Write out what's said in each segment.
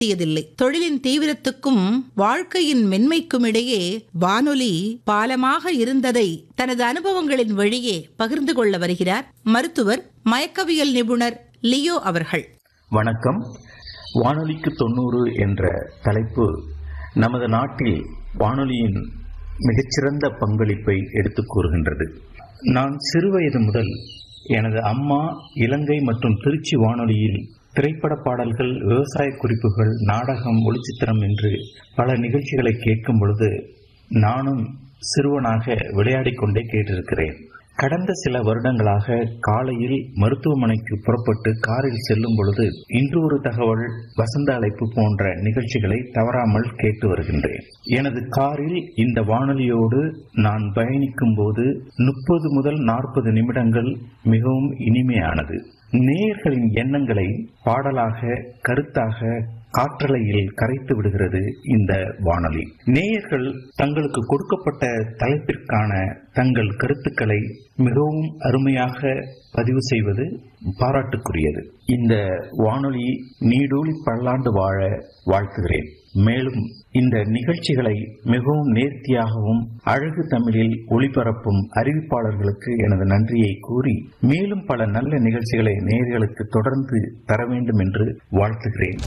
யதில்லை தொழிலின் தீவிரத்துக்கும் வாழ்க்கையின் மென்மைக்கும் இடையே வானொலி பாலமாக இருந்ததை தனது அனுபவங்களின் வழியே பகிர்ந்து கொள்ள வருகிறார் மருத்துவர் மயக்கவியல் நிபுணர் லியோ அவர்கள் வணக்கம் வானொலிக்கு தொண்ணூறு என்ற தலைப்பு நமது நாட்டில் வானொலியின் மிகச்சிறந்த பங்களிப்பை எடுத்துக் கூறுகின்றது நான் சிறுவயது முதல் எனது அம்மா இலங்கை மற்றும் திருச்சி வானொலியில் திரைப்பட பாடல்கள் விவசாய குறிப்புகள் நாடகம் ஒளிச்சித்திரம் என்று பல நிகழ்ச்சிகளை கேட்கும் பொழுது நானும் சிறுவனாக விளையாடிக் கொண்டே கேட்டிருக்கிறேன் கடந்த சில வருடங்களாக காலையில் மருத்துவமனைக்கு புறப்பட்டு காரில் செல்லும் பொழுது இன்று ஒரு தகவல் வசந்த அழைப்பு போன்ற நிகழ்ச்சிகளை தவறாமல் கேட்டு வருகின்றேன் எனது காரில் இந்த வானொலியோடு நான் பயணிக்கும் போது முப்பது முதல் நாற்பது நிமிடங்கள் மிகவும் இனிமையானது நேயர்களின் எண்ணங்களை பாடலாக கருத்தாக காற்றலையில் கரைத்து விடுகிறது இந்த வானொலி நேயர்கள் தங்களுக்கு கொடுக்கப்பட்ட தலைப்பிற்கான தங்கள் கருத்துக்களை மிகவும் அருமையாக பதிவு செய்வது பாராட்டுக்குரியது இந்த வானொலி நீடூழி பல்லாண்டு வாழ வாழ்த்துகிறேன் மேலும் இந்த நிகழ்ச்சிகளை மிகவும் நேர்த்தியாகவும் அழகு தமிழில் ஒளிபரப்பும் அறிவிப்பாளர்களுக்கு எனது நன்றியை கூறி மேலும் பல நல்ல நிகழ்ச்சிகளை நேயர்களுக்கு தொடர்ந்து தர வேண்டும் என்று வாழ்த்துகிறேன்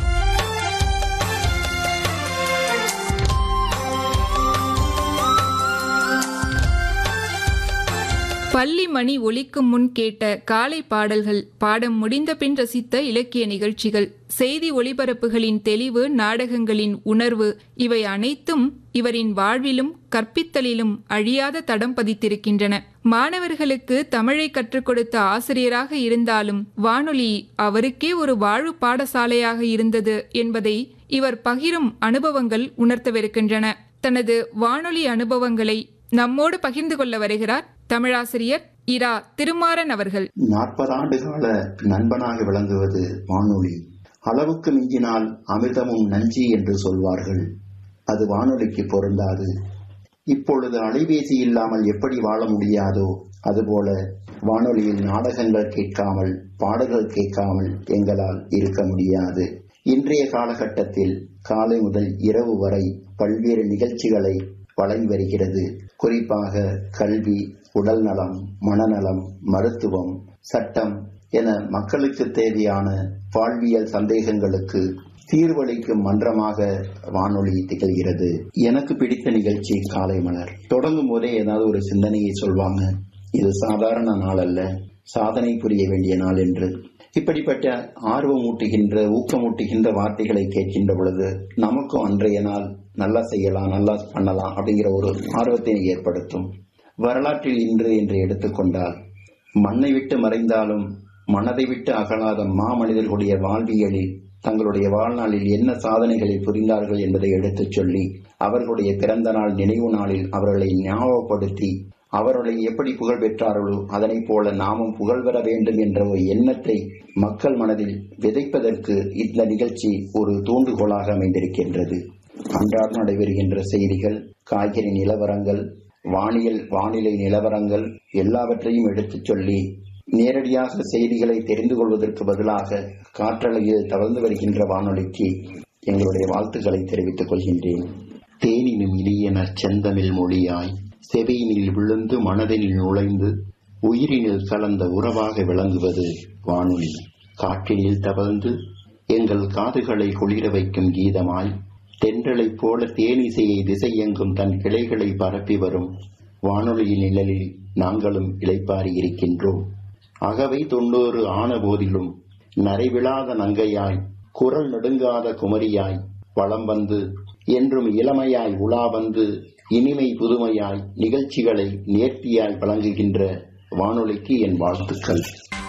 பள்ளி மணி ஒலிக்கும் முன் கேட்ட காலை பாடல்கள் பாடம் முடிந்த பின் ரசித்த இலக்கிய நிகழ்ச்சிகள் செய்தி ஒளிபரப்புகளின் தெளிவு நாடகங்களின் உணர்வு இவை அனைத்தும் இவரின் வாழ்விலும் கற்பித்தலிலும் அழியாத தடம் பதித்திருக்கின்றன மாணவர்களுக்கு தமிழை கற்றுக் கொடுத்த ஆசிரியராக இருந்தாலும் வானொலி அவருக்கே ஒரு வாழ்வு பாடசாலையாக இருந்தது என்பதை இவர் பகிரும் அனுபவங்கள் உணர்த்தவிருக்கின்றன தனது வானொலி அனுபவங்களை நம்மோடு பகிர்ந்து கொள்ள வருகிறார் தமிழாசிரியர் இரா திருமாறன் அவர்கள் நாற்பது ஆண்டு கால நண்பனாக விளங்குவது வானொலி அளவுக்கு மிஞ்சினால் அமிர்தமும் நஞ்சி என்று சொல்வார்கள் அது வானொலிக்கு பொருந்தாது இப்பொழுது அலைபேசி இல்லாமல் எப்படி வாழ முடியாதோ அதுபோல வானொலியில் நாடகங்கள் கேட்காமல் பாடல்கள் கேட்காமல் எங்களால் இருக்க முடியாது இன்றைய காலகட்டத்தில் காலை முதல் இரவு வரை பல்வேறு நிகழ்ச்சிகளை வழங்கி வருகிறது குறிப்பாக கல்வி உடல் நலம் மனநலம் மருத்துவம் சட்டம் என மக்களுக்கு தேவையான வாழ்வியல் சந்தேகங்களுக்கு தீர்வளிக்கும் மன்றமாக வானொலி திகழ்கிறது எனக்கு பிடித்த நிகழ்ச்சி காலை மலர் தொடங்கும் போதே ஏதாவது ஒரு சிந்தனையை சொல்வாங்க இது சாதாரண நாள் அல்ல சாதனை புரிய வேண்டிய நாள் என்று இப்படிப்பட்ட ஆர்வமூட்டுகின்ற ஊக்கமூட்டுகின்ற வார்த்தைகளை கேட்கின்ற பொழுது நமக்கும் அன்றைய நாள் நல்லா செய்யலாம் நல்லா பண்ணலாம் அப்படிங்கிற ஒரு ஆர்வத்தை ஏற்படுத்தும் வரலாற்றில் இன்று என்று எடுத்துக்கொண்டால் மண்ணை விட்டு மறைந்தாலும் மனதை விட்டு அகலாத மாமனிதர்களுடைய வாழ்வியலில் தங்களுடைய வாழ்நாளில் என்ன சாதனைகளை புரிந்தார்கள் என்பதை எடுத்துச் சொல்லி அவர்களுடைய பிறந்த நாள் நினைவு நாளில் அவர்களை ஞாபகப்படுத்தி அவர்களை எப்படி புகழ் பெற்றார்களோ அதனைப் போல நாமும் புகழ் பெற வேண்டும் என்ற ஒரு எண்ணத்தை மக்கள் மனதில் விதைப்பதற்கு இந்த நிகழ்ச்சி ஒரு தூண்டுகோலாக அமைந்திருக்கின்றது அன்றாடம் நடைபெறுகின்ற செய்திகள் காய்கறி நிலவரங்கள் வானியல் வானிலை நிலவரங்கள் எல்லாவற்றையும் எடுத்துச் சொல்லி நேரடியாக செய்திகளை தெரிந்து கொள்வதற்கு பதிலாக காற்றலையில் தவழ்ந்து வருகின்ற வானொலிக்கு எங்களுடைய வாழ்த்துக்களை தெரிவித்துக் கொள்கின்றேன் தேனினும் இனியன செந்தமிழ் மொழியாய் செவியினில் விழுந்து மனதினில் நுழைந்து உயிரினில் கலந்த உறவாக விளங்குவது வானொலி காற்றினில் தவழ்ந்து எங்கள் காதுகளை குளிர வைக்கும் கீதமாய் தென்றலைப் போல தேனிசையை திசையெங்கும் தன் கிளைகளை பரப்பி வரும் வானொலியின் நிழலில் நாங்களும் இளைப்பாரி இருக்கின்றோம் அகவை தொண்ணூறு ஆன போதிலும் நரைவிழாத நங்கையாய் குரல் நெடுங்காத குமரியாய் வளம் வந்து என்றும் இளமையாய் உலா வந்து இனிமை புதுமையாய் நிகழ்ச்சிகளை நேர்த்தியாய் வழங்குகின்ற வானொலிக்கு என் வாழ்த்துக்கள்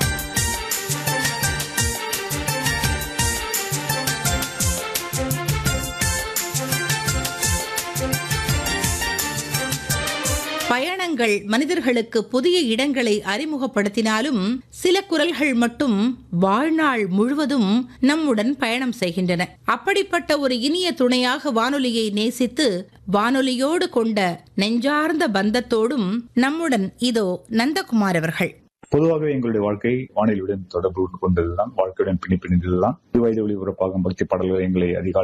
பயணங்கள் மனிதர்களுக்கு புதிய இடங்களை அறிமுகப்படுத்தினாலும் சில குரல்கள் மட்டும் வாழ்நாள் முழுவதும் நம்முடன் பயணம் செய்கின்றன அப்படிப்பட்ட ஒரு இனிய துணையாக வானொலியை நேசித்து வானொலியோடு கொண்ட நெஞ்சார்ந்த பந்தத்தோடும் நம்முடன் இதோ நந்தகுமார் அவர்கள் பொதுவாகவே எங்களுடைய வாழ்க்கை வானிலையுடன் தொடர்பு கொண்டதுதான் வாழ்க்கையுடன் பின்னி பிணைந்ததுதான் வயது ஒளிபரப்பாகும் பக்தி பாடல்கள் எங்களை அதிகாலை